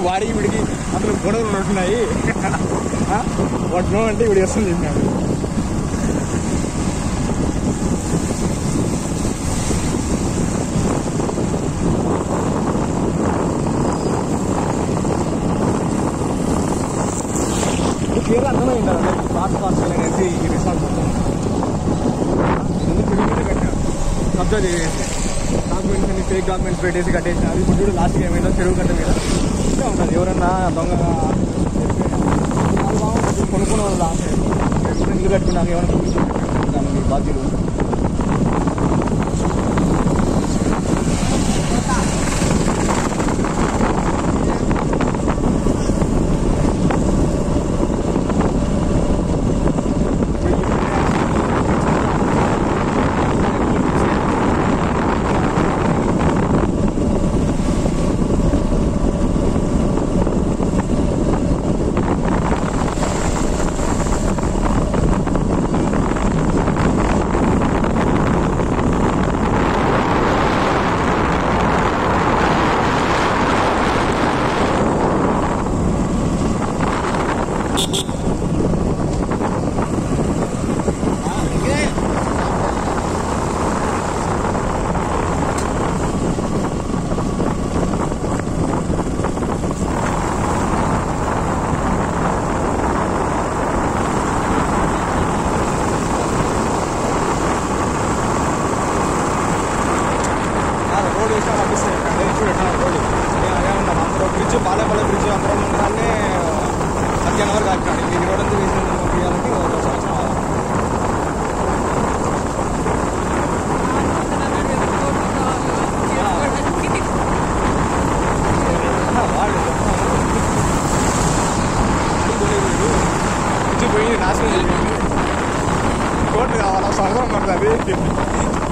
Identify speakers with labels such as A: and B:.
A: వాడికి వీడికి అసలు గొడవలు ఉంటున్నాయి వాడు నో అంటే వీడు వస్తుంది చెప్పినాడు క్లియర్ అర్థమైంది పార్ట్ పార్ట్ అనేసి ఈ రిసార్ట్ మొత్తం ముందు పిడిగితే కట్టారు కబ్జా చేసేసి డాక్యుమెంట్స్ అన్ని ఫేక్ డాక్యుమెంట్స్ పెట్టేసి కట్టేసి అది ఇప్పుడు చూడు లాస్ట్కి ఏమైందో చెరువు కట్ట మీద ఇంకా ఉంటుంది ఎవరన్నా దొంగ కొనుక్కున్న వాళ్ళు లాస్ట్ ఇల్లు కట్టుకున్నాక ఏమైనా మీ బాధ్యులు రోడ్ వేసినా పంపిస్తాయి ఇక్కడ చూడండి రోడ్ ఏమన్నా అందరూ బ్రిడ్జ్ బాలేపల్లి బ్రిడ్జ్ అందరూ ఉండడాన్ని మధ్యాహ్నం వరకు ఆపినాడు ఈ రోడ్ అంతా వేసిన పంపించాలంటే ఒక సంవత్సరం ఆగాలి. ఆ, వాళ్ళు బ్రిడ్జ్ పోయి నాశనం అయిపోయింది కోర్టు కావాలా సంవత్సరం పడుతుంది